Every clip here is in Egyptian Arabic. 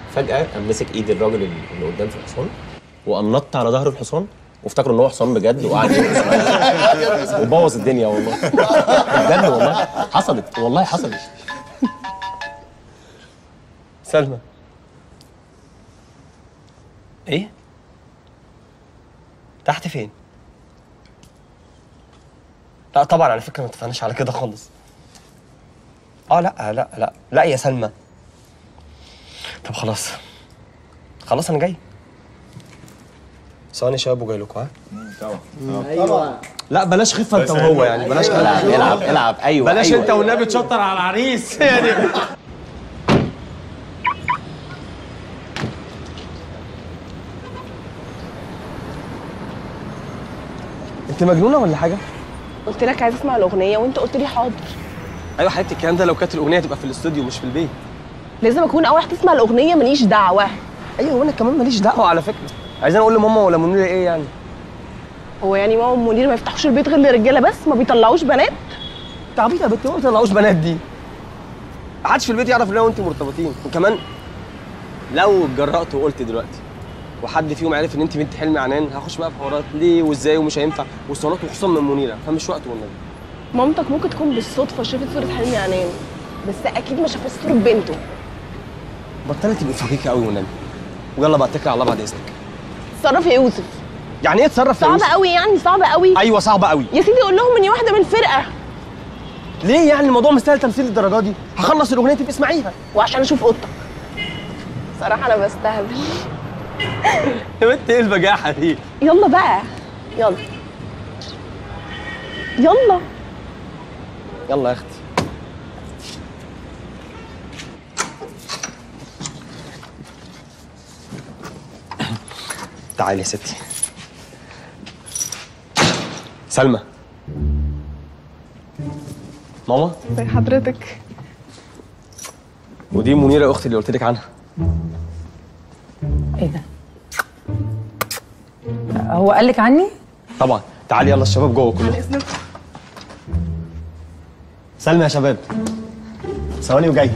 فجاه قام مسك ايد الراجل اللي قدام في الحصان وقام نط على ظهر الحصان وافتكروا ان هو حصان بجد وقعد يرقص معاه. وبوظ الدنيا والله بجد والله حصلت والله حصلت سلمى ايه تحت فين لا طبعا على فكره ما اتفقناش على كده خالص اه لا لا لا لا يا سلمى طب خلاص خلاص انا جاي ثواني يا شباب وجاي لكم ها ايوه لا بلاش خفه انت وهو يعني بلاش العب العب العب ايوه بلاش أيوة. انت والنبي تشطر على العريس يعني انت مجنونه ولا حاجه؟ قلت لك عايز اسمع الاغنيه وانت قلت لي حاضر ايوه حبيبتي الكلام ده لو كانت الاغنيه تبقى في الاستوديو مش في البيت لازم اكون اول واحد تسمع الاغنيه ماليش دعوه ايوه وانا كمان ماليش دعوه على فكره عايزين اقول لماما ولا منيره ايه يعني هو يعني ماما ومنير ما يفتحوش البيت غير لرجاله بس ما بيطلعوش بنات انت عبيطه يا بنت ما بيطلعوش بنات دي محدش في البيت يعرف ان انا وانت مرتبطين وكمان لو اتجرأت وقلت دلوقتي وحد فيهم عرف ان انت بنت حلمي عنان هخش بقى في حوارات ليه وازاي ومش هينفع والصالات وخصوصا من منيره فمش وقت والنبي مامتك ممكن تكون بالصدفه شافت صوره حلمي عنان بس اكيد ما شافتش صوره بنته بطلت تبقي فقيقه قوي والنبي ويلا بقى اتكل على الله بعد اذنك اتصرف يا يوسف يعني ايه اتصرف يا صعبه يوسف؟ قوي يعني صعبه قوي ايوه صعبه قوي يا سيدي قول لهم اني واحده من الفرقه ليه يعني الموضوع مستاهل تمثيل الدرجه دي هخلص الاغنيه تبقي اسمعيها وعشان اشوف اوضتك صراحه انا بستهبل يا بنت ايه البجاحه دي يلا بقى يلا يلا يلا يا اختي تعالي يا ستي سلمى ماما زي حضرتك ودي منيره اختي اللي قلت لك عنها ايه ده؟ هو قال لك عني؟ طبعا تعالي يلا الشباب جوه كلهم سلمى يا شباب ثواني وجاي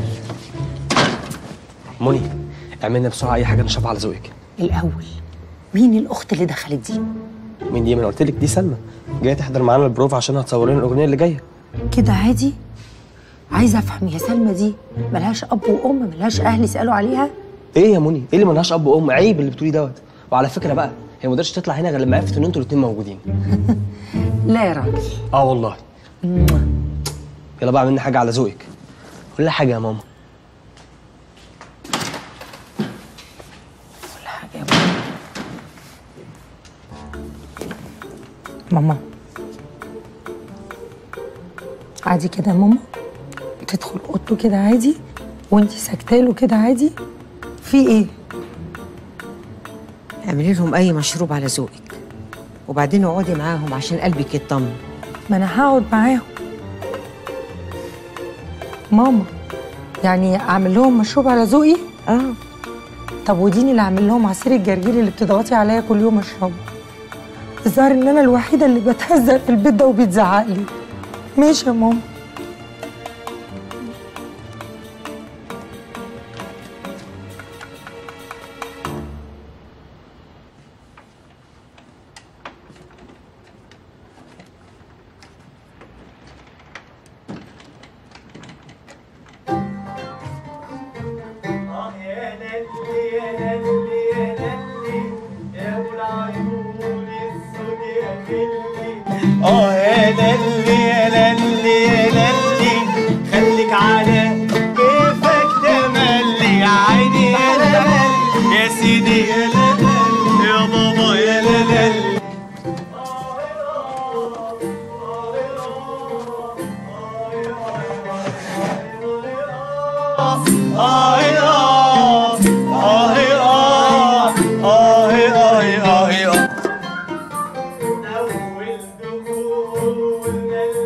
مني اعملنا بسرعه اي حاجه نشربها على ذوقك الاول مين الاخت اللي دخلت دي؟ مين دي ما انا قلت لك دي سلمى جايه تحضر معانا البروف عشان هتصور لنا الاغنيه اللي جايه كده عادي؟ عايزه افهم يا سلمى دي ملهاش اب وام ملهاش اهل يسالوا عليها؟ ايه يا مني ايه اللي ملهاش اب وام عيب اللي بتقوليه دوت وعلى فكره بقى هي ما قدرتش تطلع هنا غير لما عرفت ان انتوا الاثنين موجودين لا يا راجل اه والله يلا بقى اعملنا حاجه على ذوقك كل حاجه يا ماما ولا حاجه يا ماما ماما عادي كده يا ماما تدخل اوضته كده عادي وانتي ساكتاله كده عادي في ايه؟ اعملي لهم اي مشروب على ذوقك وبعدين اقعدي معاهم عشان قلبك يطمن ما انا هقعد معاهم ماما يعني اعمل لهم مشروب على ذوقي اه طب وديني اللي اعمل لهم عصير الجرجير اللي بتضغطي عليا كل يوم اشربه الظاهر ان انا الوحيده اللي بتهزق في البيت ده وبيتزعق لي ماشي يا ماما اه يا للي يا للي يا للي خليك على كيفك تملي يا عيني يا للي يا سيدي يا للي يا بابا يا للي آه آه آه آه آه آه آه آه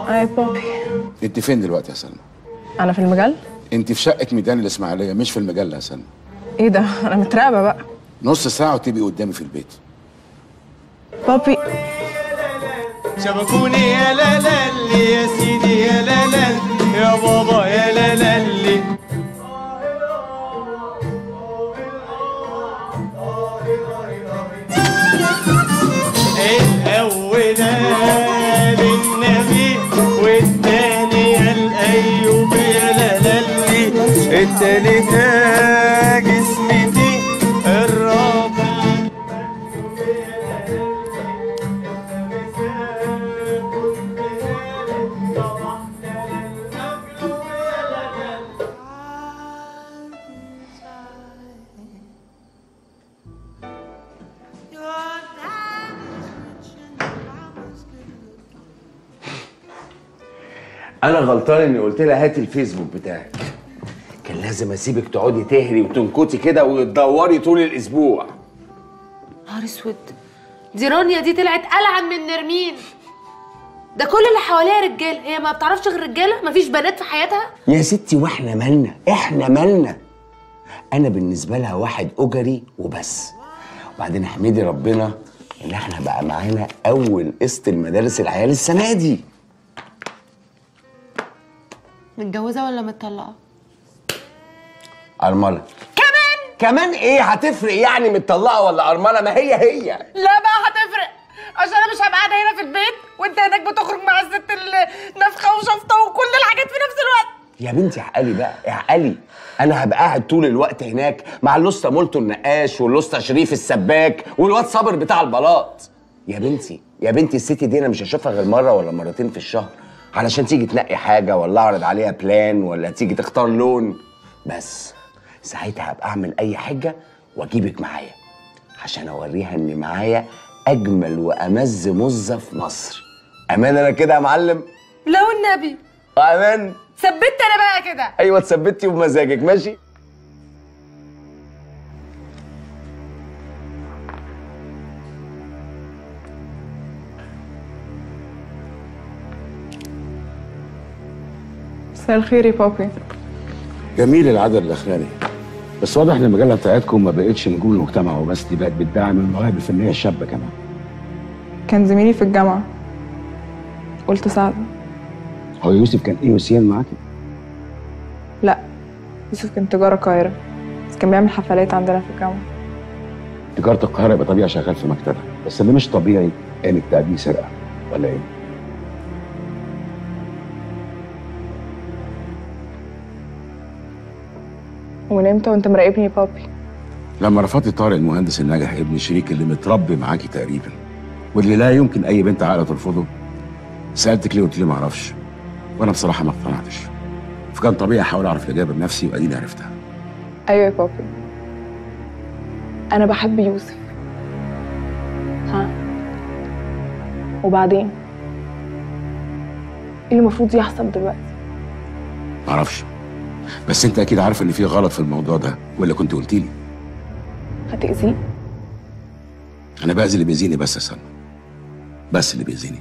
اي بابي انت فين دلوقتي يا سلمى انا في المجال انت في شقه ميدان الاسماعيليه مش في المجله يا سلمى ايه ده انا متراقبه بقى نص ساعه وتبقي قدامي في البيت بابي شبكوني يا لالي يا سيدي يا لالي يا بابا يا لالي الأولى للنبي والثانية الأيوب يا لالي التالتة جسمتي الرابع انا غلطان اني قلت لها هاتي الفيسبوك بتاعك كان لازم اسيبك تقعدي تهري وتنكتي كده وتدوري طول الاسبوع نهار اسود دي رانيا دي طلعت ألعن من نرمين ده كل اللي حواليها رجاله هي ما بتعرفش غير رجاله مفيش بنات في حياتها يا ستي واحنا مالنا احنا مالنا انا بالنسبه لها واحد اجري وبس وبعدين احمدي ربنا ان احنا بقى معانا اول قسط المدارس العيال السنه دي متجوزه ولا متطلقه ارمله كمان كمان ايه هتفرق يعني متطلقه ولا ارمله ما هي هي لا بقى هتفرق عشان انا مش هبقى قاعده هنا في البيت وانت هناك بتخرج مع الست النفخه وشفطه وكل الحاجات في نفس الوقت يا بنتي اعقلي بقى اعقلي انا هبقى قاعد طول الوقت هناك مع اللوسته مولتو النقاش واللوسته شريف السباك والواد صابر بتاع البلاط يا بنتي يا بنتي الست دي انا مش هشوفها غير مره ولا مرتين في الشهر علشان تيجي تنقي حاجه ولا اعرض عليها بلان ولا تيجي تختار لون بس ساعتها هبقى اعمل اي حاجه واجيبك معايا عشان اوريها ان معايا اجمل وامز مزه في مصر امان انا كده يا معلم لا والنبي امان ثبت انا بقى كده ايوه اتثبتي بمزاجك ماشي مساء الخير يا بابي جميل العدد الاخراني بس واضح ان المجله بتاعتكم ما بقتش نجوم المجتمع وبس دي بقت بتدعم المواهب الفنيه الشابه كمان كان زميلي في الجامعه قلت اساعده هو يوسف كان ايه وسيان معاكي لا يوسف كان تجاره القاهره بس كان بيعمل حفلات عندنا في الجامعه تجاره القاهره يبقى طبيعي شغال في مكتبه بس اللي مش طبيعي انك تأديه سرقه ولا ايه ومن امتى وانت مراقبني يا بابي لما رفضت طارق المهندس الناجح ابن شريك اللي متربي معاكي تقريبا واللي لا يمكن اي بنت عاقله ترفضه سالتك ليه قلت لي ما اعرفش وانا بصراحه ما اقتنعتش فكان طبيعي احاول اعرف الاجابه بنفسي واديني عرفتها ايوه يا بابي انا بحب يوسف ها وبعدين ايه اللي المفروض يحصل دلوقتي ما اعرفش بس انت اكيد عارف ان في غلط في الموضوع ده ولا كنت قلت لي هتأذيه انا باذي اللي بيأذيني بس يا سلمى بس اللي بيأذيني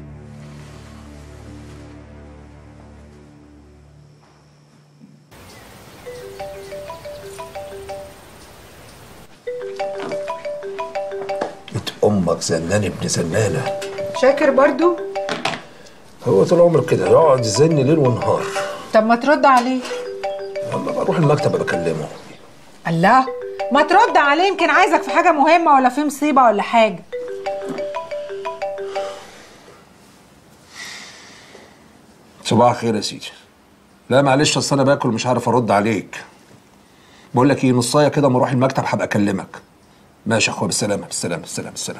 بنت امك زنان ابن زنانه شاكر برضو هو طول عمره كده يقعد يزن ليل ونهار طب ما ترد عليه لما بروح المكتب بكلمه الله ما ترد عليه يمكن عايزك في حاجة مهمة ولا في مصيبة ولا حاجة صباح الخير يا سيدي لا معلش اصل انا باكل مش عارف ارد عليك بقول لك ايه نصايه كده اما اروح المكتب هبقى اكلمك ماشي يا اخويا بالسلامه بالسلامه بالسلامه بالسلامه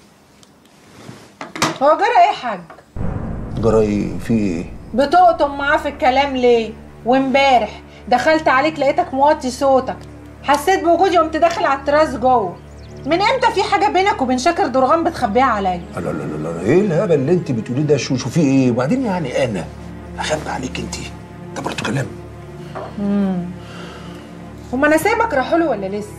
هو جرى ايه يا حاج جراي في ايه بتقطم معاه في الكلام ليه وامبارح دخلت عليك لقيتك موطي صوتك حسيت بوجودي وقمت داخل على التراس جوه من امتى في حاجه بينك وبين شاكر درغام بتخبيها عليا لا لا لا لا ايه الهبل اللي انت بتقوليه ده شو شو في ايه وبعدين يعني انا اخبي عليك انت ده برضه كلام امم هما انا سايبك راحوا له ولا لسه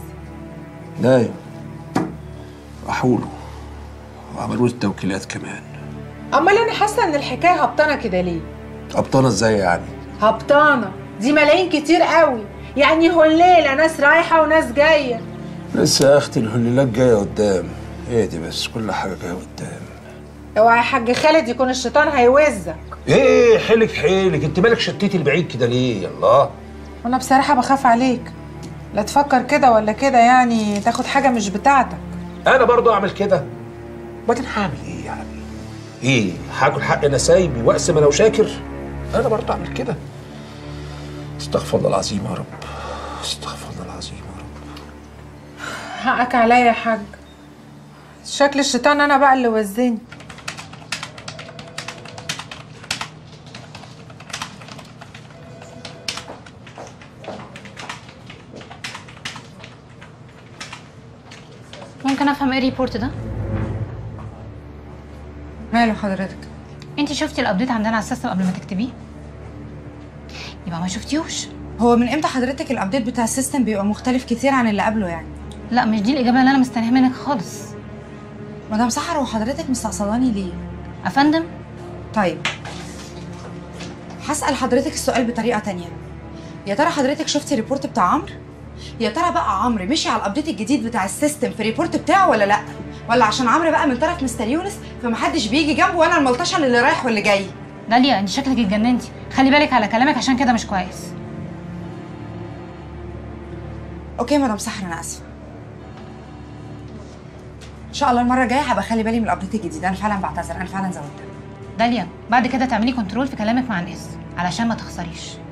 لا راحوا له وعملوا له التوكيلات كمان امال انا حاسه ان الحكايه هبطانه كده ليه ابطانه ازاي يعني هبطانه دي ملايين كتير قوي يعني هليله ناس رايحه وناس جايه لسه يا اختي الهليلات جايه قدام ايه دي بس كل حاجه جايه قدام اوعى يا حاج خالد يكون الشيطان هيوزك ايه حيلك حيلك انت مالك شتيتي البعيد كده ليه يلا وانا بصراحه بخاف عليك لا تفكر كده ولا كده يعني تاخد حاجه مش بتاعتك انا برضو اعمل كده وبعدين هعمل ايه يعني ايه هاكل حق نسايبي واقسم انا وشاكر انا برضو اعمل كده استغفر الله العظيم يا رب استغفر الله العظيم يا رب حقك عليا يا حاج شكل الشيطان انا بقى اللي وزني ممكن افهم ايه الريبورت ده ماله حضرتك انت شفتي الابديت عندنا على السيستم قبل ما تكتبيه يبقى ما شفتيهوش هو من امتى حضرتك الابديت بتاع السيستم بيبقى مختلف كتير عن اللي قبله يعني لا مش دي الاجابه اللي انا مستنيها منك خالص مدام سحر وحضرتك مستقصداني ليه افندم طيب هسأل حضرتك السؤال بطريقة تانية يا ترى حضرتك شفتي الريبورت بتاع عمرو؟ يا ترى بقى عمرو مشي على الابديت الجديد بتاع السيستم في الريبورت بتاعه ولا لا؟ ولا عشان عمرو بقى من طرف مستر يونس فمحدش بيجي جنبه وانا الملطشه اللي رايح واللي جاي داليا انت شكلك اتجننتي خلي بالك على كلامك عشان كده مش كويس اوكي مدام سحر انا اسفه ان شاء الله المره الجايه هبقى اخلي بالي من الابديت الجديد انا فعلا بعتذر انا فعلا زودت داليا بعد كده تعملي كنترول في كلامك مع الناس علشان ما تخسريش